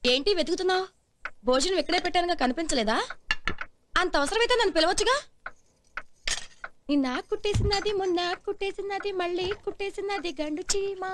ఏంటి వెతుకుతున్నావు భోజనం ఇక్కడే పెట్టానుగా కనిపించలేదా అంత అవసరమైతే నన్ను పిలవచ్చుగా నిన్న కుట్టేసినది మొన్న కుట్టేసినది మళ్ళీ కుట్టేసినది గండు చీమా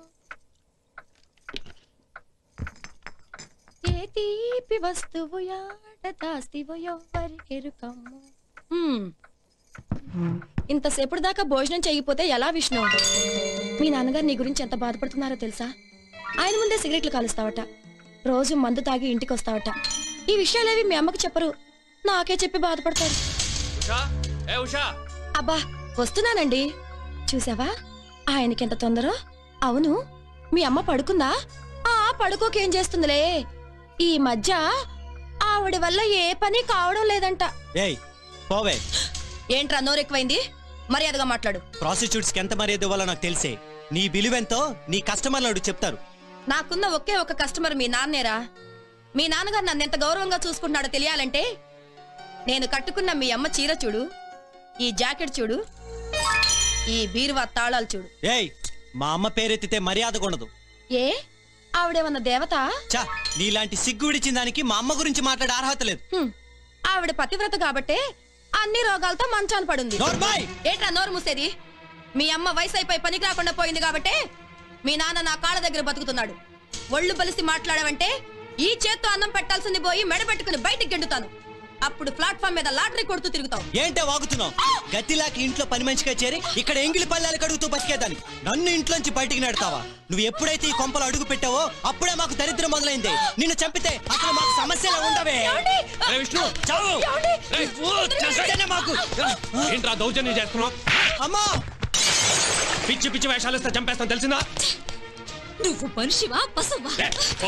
ఏ తీపి వస్తువు యాడ దాస్తివో ఎవ్వరికెరుకమ్ము హ్మ్. ఇంతసేపటి దాకా భోజనం చేయకపోతే ఎలా విష్ణు మీ నాన్నగారు నీ గురించి ఎంత బాధపడుతున్నారో తెలుసా ఆయన ముందే సిగరెట్లు కాలుస్తావట రోజు మందు తాగి ఇంటికి వస్తావట ఈ విషయాలేవి మీ అమ్మకి చెప్పరు నాకే చెప్పి బాధపడతారు ఉషా ఏ ఉషా అబ్బా వస్తున్నానండి చూసావా ఆయనకెంత తొందర అవును మీ అమ్మ పడుకుందా ఆ పడుకోకేం చేస్తుందిలే ఈ మధ్య ఆవిడ వల్ల ఏ పని కావడం లేదంట ఏయ్ పోవే ఏంట్రా నోరెక్కువైంది మర్యాదగా మాట్లాడు ప్రాస్టిట్యూట్స్ కి ఎంత మర్యాద ఇవ్వాలో నాకు తెలిసే నీ విలువెంతో నీ కస్టమర్లు అడుగు చెప్తారు నాకున్న ఒకే ఒక కస్టమర్ మీ నాన్నేరా మీ నాన్నగారు నన్ను ఎంత గౌరవంగా చూసుకుంటున్నాడో తెలియాలంటే నేను కట్టుకున్న మీ అమ్మ చీర చూడు ఈ జాకెట్ చూడు ఈ బీరువా తాళాలు చూడు ఏయ్ మా అమ్మ పేరెత్తితే మర్యాద ఉండదు ఏ ఆవిడేమన్న దేవత చా నీలాంటి సిగ్గు విడిచిన దానికి మా అమ్మ గురించి మాట్లాడే అర్హత లేదు హ్మ్. ఆవిడ పతివ్రత కాబట్టే అన్ని రోగాలతో మంచాన పడుంది నోర్మాయ్ ఏంట్రా నోరు మూసేది మీ అమ్మ వయసు అయిపోయి పనికి రాకుండా పోయింది కాబట్టే మీ నాన్న నా కాళ్ళ దగ్గర బతుకుతున్నాడు ఒళ్ళు బలిసి మాట్లాడవంటే ఈ చేత్తో అన్నం పెట్టాల్సింది పోయి మెడ పెట్టుకుని బయటికి గెండుతాను అప్పుడు ప్లాట్ఫామ్ మీద లాటరీ కొడుతూ తిరుగుతావు ఏంటే వాగుతున్నావు గతిలాకి ఇంట్లో పని మంచిగా చేరి ఇక్కడ ఎంగిలి పల్లెలు కడుగుతూ బతికేదాన్ని నన్ను ఇంట్లోంచి బయటికి నెడతావా నువ్వు ఎప్పుడైతే ఈ కొంపలు అడుగు పెట్టావో అప్పుడే మాకు దరిద్రం మొదలైంది నిన్ను చంపితే అసలు మాకు సమస్యలు ఉండవే అరే విష్ణు చావు రేయ్, చస్తేనే మాకు ఏంట్రా దౌర్జన్యం చేస్తున్నావు అమ్మా పిచ్చి పిచ్చి వేషాలు ఇస్తే చంపేస్తాను తెలిసిందా నువ్వు మనిషివా పశువా రే, పో.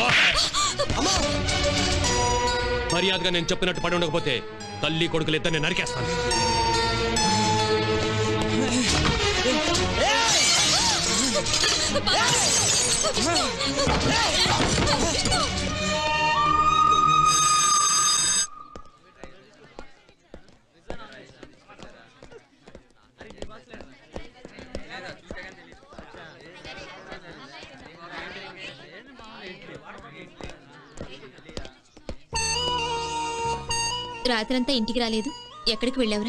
మర్యాదగా నేను చెప్పినట్టు పడి ఉండకపోతే తల్లి కొడుకులు ఇద్దరు నేను నరికేస్తాను రాత్రంతా ఇంటికి రాలేదు ఎక్కడికి వెళ్ళావురా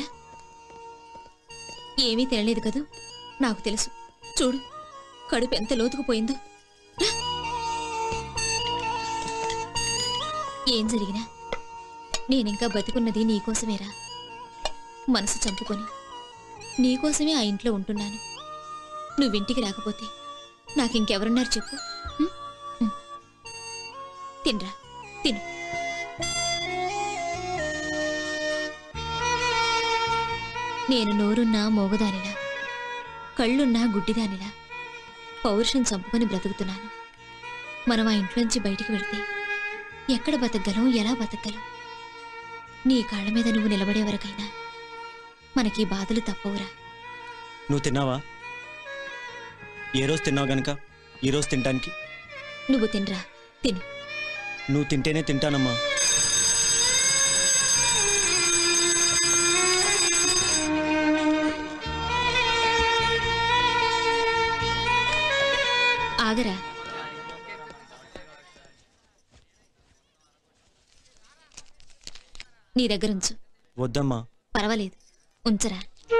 ఏమీ తినలేదు కదూ నాకు తెలుసు చూడు కడుపు ఎంత లోతుకుపోయిందో రా. ఏం జరిగినా నేనింకా బతికున్నది నీకోసమేరా మనసు చంపుకొని నీకోసమే ఆ ఇంట్లో ఉంటున్నాను నువ్వింటికి రాకపోతే నాకింకెవరున్నారు చెప్పు ఉం? ఉం. తినరా తిను నేను నోరున్నా మోగదానిలా కళ్ళున్నా గుడ్డిదానిలా పౌరుషం చంపుకొని బ్రతుకుతున్నాను మనం ఆ ఇంట్లోంచి బయటికి వెళ్తే ఎక్కడ బతకగలం ఎలా బతకగలం నీ కాళ్ళ మీద నువ్వు నిలబడే వరకైనా మనకి ఈ బాధలు తప్పవురా నువ్వు తిన్నావా ఏ రోజు తిన్నావు గనక ఈ రోజు తినడానికి నువ్వు తినరా తిను నువ్వు తింటేనే తింటానమ్మా ఆగరా నీ దగ్గరుంచు వద్దమ్మా పర్వాలేదు ఉంచరా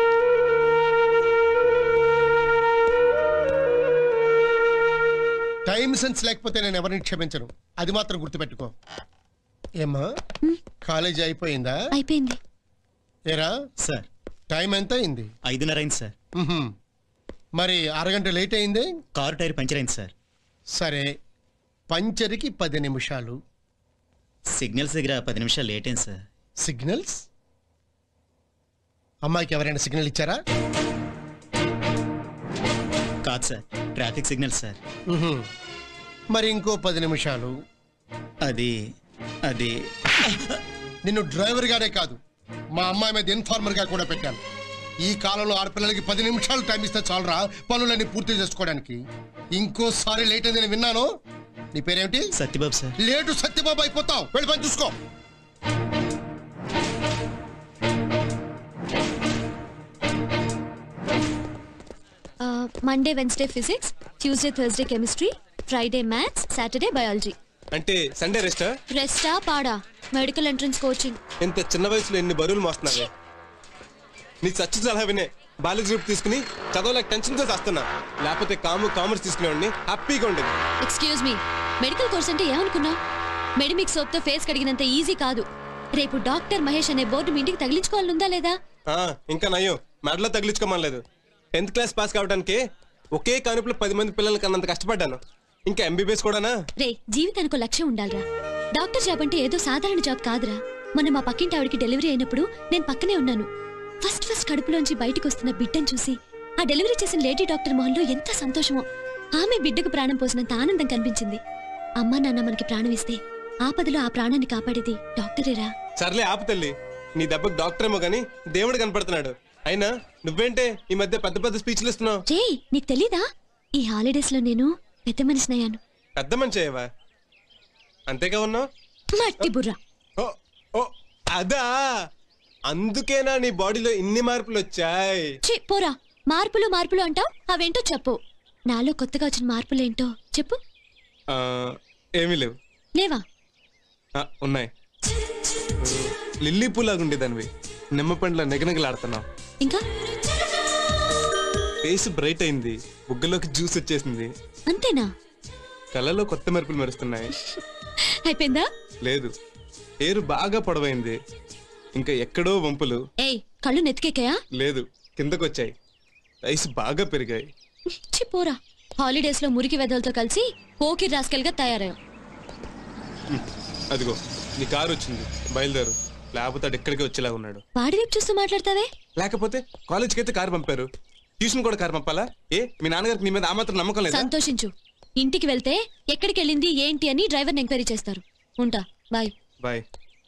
టైం సెన్స్ లేకపోతే నేను ఎవరిని క్షమించను అది మాత్రం గుర్తుపెట్టుకో ఏమ్మా కాలేజీ అయిపోయిందా అయిపోయింది ఏరా సార్ టైం ఎంత అయింది ఐదున్నర అయింది సార్ మ్హూ. మరి అరగంట లేట్ అయింది కారు టైర్ పంచర్ అయింది సార్ సరే పంచర్కి పది నిమిషాలు సిగ్నల్స్ దగ్గర పది నిమిషాలు లేట్ అయింది సార్ సిగ్నల్స్ అమ్మాయికి ఎవరైనా సిగ్నల్ ఇచ్చారా కాదు సార్ ట్రాఫిక్ సిగ్నల్ సార్ మ్హూ. మరి ఇంకో పది నిమిషాలు అది అది నిన్ను డ్రైవర్ గానే కాదు మా అమ్మాయి మీద ఇన్ఫార్మర్ గా కూడా పెట్టాను ఈ కాలంలో ఆడపిల్లలకి పది నిమిషాలు టైం ఇస్తే చాలరా పనులన్నీ పూర్తి చేసుకోవడానికి ఇంకోసారి లేట్ అయిందని విన్నాను నీ పేరేమిటి సత్యబాబు సార్ లేటు సత్యబాబు అయిపోతావు వెళ్ళి పని చూసుకో Monday Wednesday physics Tuesday Thursday chemistry Friday maths Saturday biology అంటే సండే రెస్టా రెస్టా పాడా మెడికల్ ఎంట్రన్స్ కోచింగ్ ఇంత చిన్న వయసులో ఎన్ని బరువులు మోస్తున్నావే నీ చచ్చి సలహా వినే బాలిక గ్రూప్ తీసుకుని చదవలేక టెన్షన్తో చేస్తున్నా లేకపోతే కాము కామర్స్ తీసుకునేవాడిని హ్యాపీగా ఉండేది ఎక్స్క్యూజ్ మీ మెడికల్ కోర్స్ అంటే ఏమనుకున్నావు మెడిమిక్ సోప్ తో ఫేస్ కడిగినంత ఈజీ కాదు రేపు డాక్టర్ మహేష్ అనే బోర్డు మీ ఇంటికి తగిలించుకోవాలనుందా లేదా ఆ, ఇంకా నయ్యం మెడలో తగిలించుకోమనలేదు టెన్త్ క్లాస్ పాస్ కావడానికి ఒకే కానుపులో పది మంది పిల్లలకి అన్నంత కష్టపడ్డాను ఇంకా ఎంబీబీఎస్ కూడానా రే జీవితానికి ఒక లక్ష్యం ఉండాలిరా డాక్టర్ జాబ్ అంటే ఏదో సాధారణ జాబ్ కాదురా మొన్న మా పక్కింటి ఆవిడకి డెలివరీ అయినప్పుడు నేను పక్కనే ఉన్నాను ఫస్ట్ ఫస్ట్ కడుపులోంచి బయటకు వస్తున్న బిడ్డను చూసి ఆ డెలివరీ చేసిన లేడీ డాక్టర్ మొహంలో ఎంత సంతోషమో ఆమె బిడ్డకు ప్రాణం పోసినంత ఆనందం కనిపించింది అమ్మా నాన్న మనకి ప్రాణం ఇస్తే ఆపదలో ఆ ప్రాణాన్ని కాపాడేది డాక్టరేరా సర్లే ఆపు తల్లి నీ దెబ్బకి డాక్టర్ ఏమో గానీ దేవుడు కనపడుతున్నాడు అయినా నువ్వేంటే ఈ మధ్య పెద్ద పెద్ద స్పీచ్లు ఇస్తున్నావు రే నీకు తెలీదా ఈ హాలిడేస్ లో నేను పెద్ద మనిషినయ్యాను పెద్ద మంచి అయ్యవా అంతేగా ఉన్నావు మట్టి బుర్ర ఓ ఓ అదా అందుకేనా నీ బాడీలో ఇన్ని మార్పులు వచ్చాయి ఛీ పోరా మార్పులు మార్పులు అంటావు అవేంటో చెప్పు నాలో కొత్తగా వచ్చిన మార్పులేంటో చెప్పు ఆ, ఏమీ లేవు లేవా ఆ, ఉన్నాయి లిల్లీ పూలాగా ఉండేదానివి నిమ్మ పండ్ల నెగనగలాడుతున్నావు ఇంకా ఫేస్ బ్రైట్ అయింది బుగ్గలోకి జ్యూస్ వచ్చేసింది అంతేనా కళ్ళలో కొత్త మెరుపులు మెరుస్తున్నాయి అయిపోయిందా లేదు ఏరు బాగా పొడవైంది ఇంకా ఎక్కడో వంపులు ఏయ్ కళ్ళు నెత్తికెక్కాయా లేదు కిందకొచ్చాయి రైస్ బాగా పెరిగాయి ఛీ పోరా హాలిడేస్ లో మురికి వెదలతో కలిసి పోకి రాస్కెల్గా తయారయ్యావు అదిగో నీ కారు వచ్చింది బయలుదేరు లేకపోతే అటు ఎక్కడికి వచ్చేలా ఉన్నాడు వాడి వైపు చూస్తూ మాట్లాడతావే లేకపోతే కాలేజ్కి అయితే కారు పంపారు ట్యూషన్ కూడా కారు పంపాలా ఏ మీ నాన్నగారికి నీ మీద ఆ మాత్రం నమ్మకం లేదా సంతోషించు ఇంటికి వెళ్తే ఎక్కడికి వెళ్ళింది ఏంటి అని డ్రైవర్ని ఎంక్వైరీ చేస్తారు ఉంటా బాయ్ బాయ్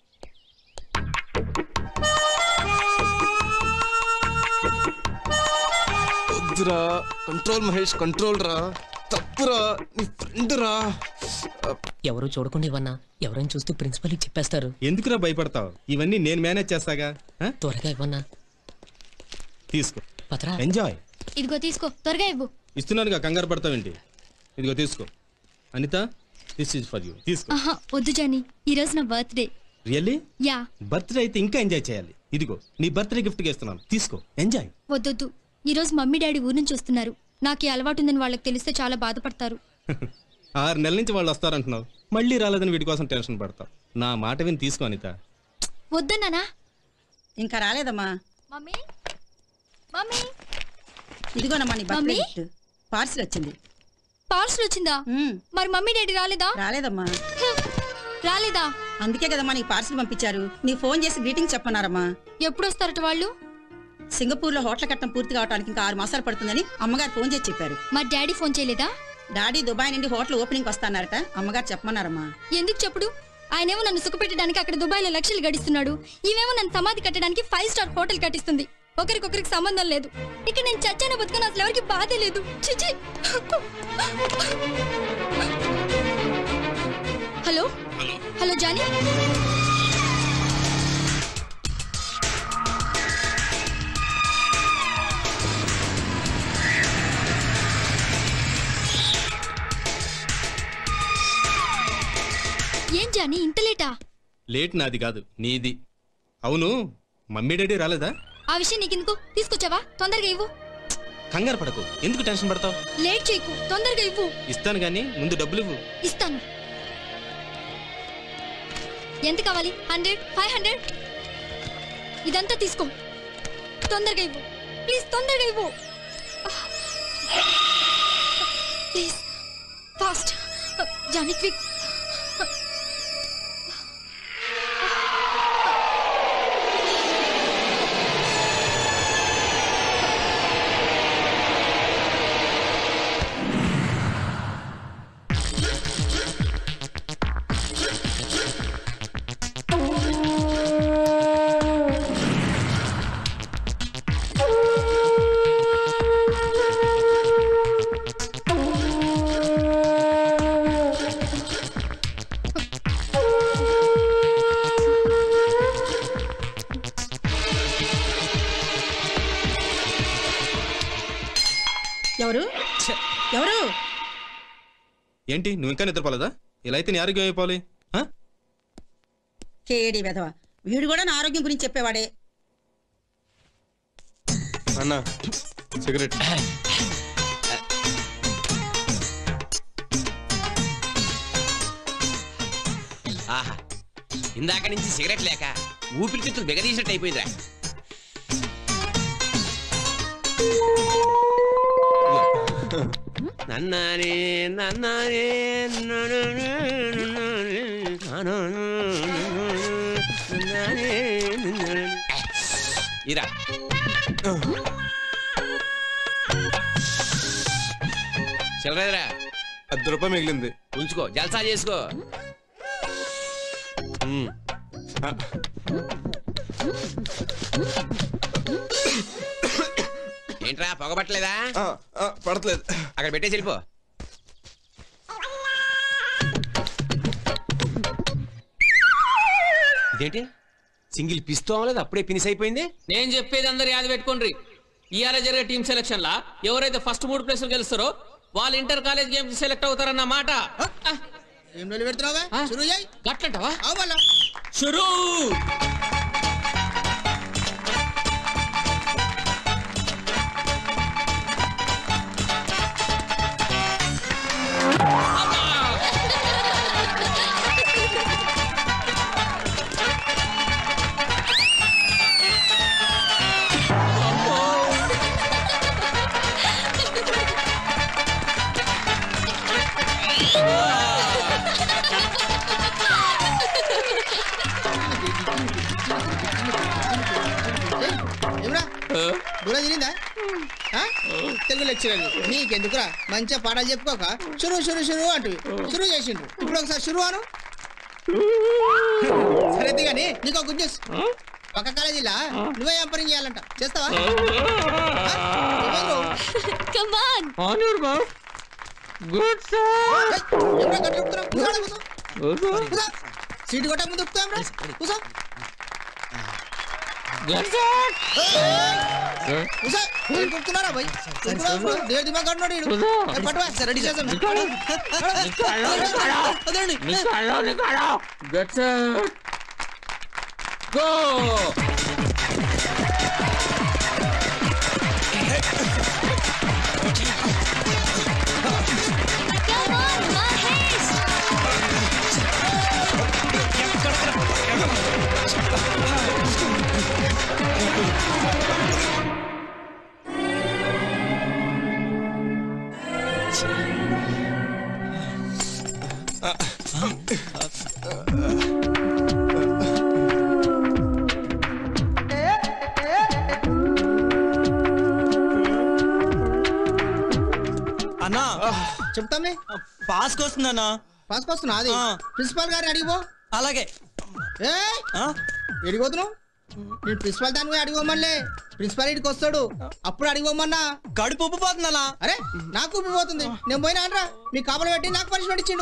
వద్దురా కంట్రోల్ మహేష్ కంట్రోల్ రా తప్పురా నీ ఫ్రెండ్ రా ఎవరు చూడకుండా ఇవ్వన్నా ఎవరైనా చూస్తే ప్రిన్సిపల్కి చెప్పేస్తారు ఎందుకురా భయపడతావు ఇవన్నీ నేను మేనేజ్ చేస్తాగా ఆ? త్వరగా ఇవ్వన్నా తీసుకో పత్రా ఎంజాయ్ ఇదిగో తీసుకో త్వరగా ఇవ్వు ఇస్తున్నానుగా కంగారు పడతావేంటి ఇదిగో తీసుకో Anitha this is for you తీసుకో ఆహా వద్దు జానీ ఈరోజు నా బర్త్డే రియల్లీ యా బర్త్డే అయితే ఇంకా ఎంజాయ్ చేయాలి ఇదిగో నీ బర్త్డే గిఫ్ట్ ఇస్తున్నాను తీసుకో ఎంజాయ్ వద్దొద్దు ఈరోజు మమ్మీ డాడీ ఊరు నుంచి వస్తున్నారు నాకు ఈ అలవాటు ఉందని వాళ్ళకి తెలిస్తే చాలా బాధపడతారు ఆరు నెలల నుంచి వాళ్ళు వస్తారంటున్నావు మళ్ళీ రాలేదని వీటి కోసం టెన్షన్ పడతావు నా మాట విని తీసుకో అనిత వద్దన్నానా ఇంకా రాలేదమ్మా మమ్మీ మమ్మీ ఇదిగోనమ్మా నీ బర్త్డే మమ్మీ? గిఫ్ట్ పార్సిల్ వచ్చింది పార్సల్ వచ్చిందా మ్మ్. మరి మమ్మీ డాడీ రాలేదా రాలేదమ్మా హ్మ్. రాలేదా అందుకే కదమ్మా నీకు పార్సిల్ పంపించారు నీకు ఫోన్ చేసి గ్రీటింగ్ చెప్పన్నారమ్మా ఎప్పుడు వస్తారట వాళ్ళు సింగపూర్ లో హోటల్ కట్టడం పూర్తి కావడానికి ఇంకా ఆరు మాసాలు పడుతుందని అమ్మగారు ఫోన్ చేసి చెప్పారు మా డాడీ ఫోన్ చేయలేదా డాడీ దుబాయ్ నుండి హోటల్ ఓపెనింగ్ వస్తాన్నారట అమ్మగారు చెప్పమన్నారమ్మా ఎందుకు చెప్పుడు ఆయనేమో నన్ను సుఖపెట్టడానికి అక్కడ దుబాయ్లో లక్షలు గడిస్తున్నాడు ఈమెమో నన్ను సమాధి కట్టడానికి ఫైవ్ స్టార్ హోటల్ కట్టిస్తుంది ఒకరికొకరికి సంబంధం లేదు ఇక నేను చచ్చాన బతుకుని అసలు ఎవరికి బాధ లేదు చిచి హలో హలో జానీ ఏం జానీ ఇంత లేటా లేట్ నాది కాదు నీది అవును మమ్మీ డాడీ రాలేదా ఆ విషయం నీకెందుకు తీసుకొచ్చావా తొందరగా ఇవ్వు కంగారు పడకు ఎందుకు టెన్షన్ పడతావు లేట్ చేయకు తొందరగా ఇవ్వు ఇస్తాను కానీ ముందు డబ్బులు ఇవ్వు ఇస్తాను ఎంత కావాలి హండ్రెడ్ ఫైవ్ హండ్రెడ్ ఇదంతా తీసుకో తొందరగా ఇవ్వు ప్లీజ్ తొందరగా ఇవ్వు ప్లీజ్ ఫాస్ట్ జానీ క్విక్ ఎవరు ఎవరు ఏంటి నువ్వు ఇంకా నిద్రపోలేదా ఇలా అయితే నీ ఆరోగ్యం అయిపోవాలి ఆ? కేడి వెధవ వీడు కూడా నా ఆరోగ్యం గురించి చెప్పేవాడే అన్న సిగరెట్ ఆహా ఇందాక నుంచి సిగరెట్ లేక ఊపిరితిత్తులు బిగదీసినట్టు అయిపోయిందిరా నన్నానే నన్నానే నన్నానే, నన్నానే, నన్నానే, నన్నానే. ఇరా చిల్లరేదిరా అర్ధ రూపాయి మిగిలింది ఉంచుకో జల్సా చేసుకో ఉమ్. ఏంట్రా పొగబట్టలేదా ఆ, ఆ, పడట్లేదు అక్కడ పెట్టేసి వెళ్ళిపో ఇదేంటి సింగిల్ పిస్తోలేదు అప్పుడే ఫినిష్ అయిపోయింది నేను చెప్పేది అందరు యాద పెట్టుకోండి ఇవాళ జరిగే టీమ్ సెలక్షన్ లా ఎవరైతే ఫస్ట్ మూడు ప్లేసులు గెలుస్తారో వాళ్ళు ఇంటర్ కాలేజ్ గేమ్ సెలెక్ట్ అవుతారన్న మాట ఏం రోజులు పెడుతున్నావా షురూ చేయి గట్లంటావా అవ్వాలా షురూ ఏమ్రా దూరం తిరిందా ఆ? తెలుగు లెక్చరర్ నీకెందుకురా మంచిగా పాఠాలు చెప్పుకోక షురు షురు షురు అంటు షురు చేసిండ్రు ఇప్పుడు ఒకసారి షురు అను సరే కానీ నీకు గుడ్ న్యూస్ పక్క కాలేజీలా నువ్వే ఎంపరింగ్ చేయాలంట చేస్తావా కమాన్ గుడ్ సీటు కొట్టక ముందు ఎక్కుతాం రా కూసో కూసో ఏం కొడుతున్నారా భయ్ దేవ్ దిమాగ్ అన్నాడు ఈడు. ఏ, పట్టువా రెడీ చేద్దాం అదండి గెట్స్ గో అన్నా చెప్తామే పాస్కి వస్తుందన్నా పాస్కి వస్తున్నా అది ప్రిన్సిపాల్ గారిని అడిగిపో అలాగే ఏ ఎడిగోతున్నావు నేను ప్రిన్సిపాల్ దాని పోయి అడిగోమనిలే ప్రిన్సిపాల్ ఇంటికి వస్తాడు అప్పుడు అడిగోమన్నా కడుపు ఉబ్బిపోతుందన్నా అరే నాకు ఉబ్బిపోతుంది నేను పోయినా అనరా మీ కాపలు పెట్టి నాకు పనిష్మెంట్ ఇచ్చిండు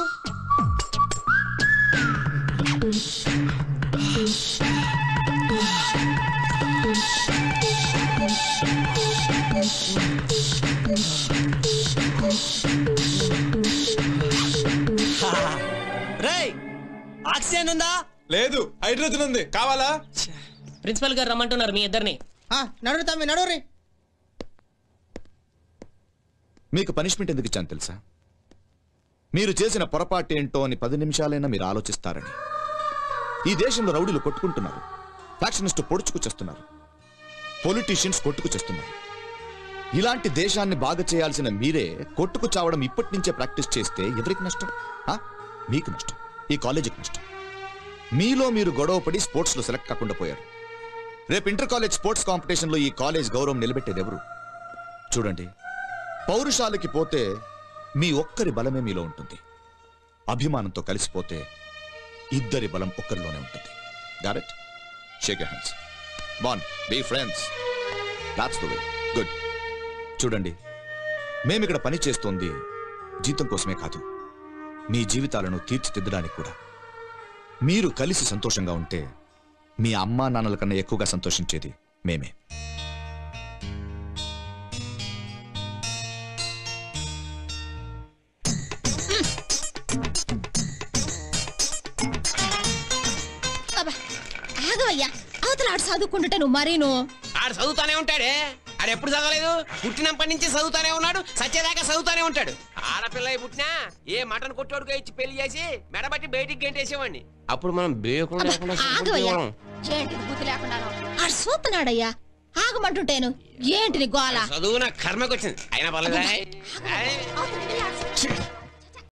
రేయ్ ఆక్సిజన్ ఉందా లేదు హైడ్రోజన్ ఉంది కావాలా ప్రిన్సిపల్ గారు రమ్మంటున్నారు మీ ఇద్దరిని నడు తమ్మి నడు రే మీకు పనిష్మెంట్ ఎందుకు ఇచ్చాను తెలుసా మీరు చేసిన పొరపాటు ఏంటో అని పది నిమిషాలైనా మీరు ఆలోచిస్తారని ఈ దేశంలో రౌడీలు కొట్టుకుంటున్నారు ఫ్యాక్షనిస్ట్ పొడుచుకు చేస్తున్నారు పొలిటీషియన్స్ కొట్టుకు చేస్తున్నారు ఇలాంటి దేశాన్ని బాగా చేయాల్సిన మీరే కొట్టుకు చావడం ఇప్పటి నుంచే ప్రాక్టీస్ చేస్తే ఎవరికి నష్టం ఆ? మీకు నష్టం ఈ కాలేజీకి నష్టం మీలో మీరు గొడవపడి స్పోర్ట్స్లో సెలెక్ట్ కాకుండా పోయారు రేపు ఇంటర్ కాలేజ్ స్పోర్ట్స్ కాంపిటీషన్లో ఈ కాలేజ్ గౌరవం నిలబెట్టేది ఎవరు చూడండి పౌరుషాలకి పోతే మీ ఒక్కరి బలమే మీలో ఉంటుంది అభిమానంతో కలిసిపోతే ఇద్దరి బలం ఒక్కరిలోనే ఉంటుంది గారెట్ షేక్ హ్యాండ్స్ బాన్ be friends that's the way good చూడండి మేమిక్కడ పని చేస్తోంది జీతం కోసమే కాదు మీ జీవితాలను తీర్చిదిద్దడానికి కూడా మీరు కలిసి సంతోషంగా ఉంటే మీ అమ్మా నాన్నల కన్నా ఎక్కువగా సంతోషించేది మేమే ఆగవయ్యా అవతల ఆడు చదువుకుంటుంటే నువ్వు మరీను ఆడు చదువుతానే ఉంటాడే ఆడు ఎప్పుడు చదవలేదు పుట్టినప్పటి నుంచి చదువుతానే ఉన్నాడు సత్యదాకా చదువుతానే ఉంటాడు ఆడపిల్ల అయి పుట్టినా ఏ మటన్ కొట్టోడుగా ఇచ్చి పెళ్లి చేసి మెడబట్టి బయటికి గంటేసేవాడిని అప్పుడు మనం బేయకుండా లేకుండా ఆగవయ్యా చదువుకునేవాళ్ళం. ఏంటిది బుద్ధి లేకుండా ఆడు చూస్తున్నాడయ్యా ఆగమంటుంటేను ఏంటిది గోల చదువు నా కర్మకొచ్చింది అయినా పర్లేదా అవతల వెళ్ళి ఆడు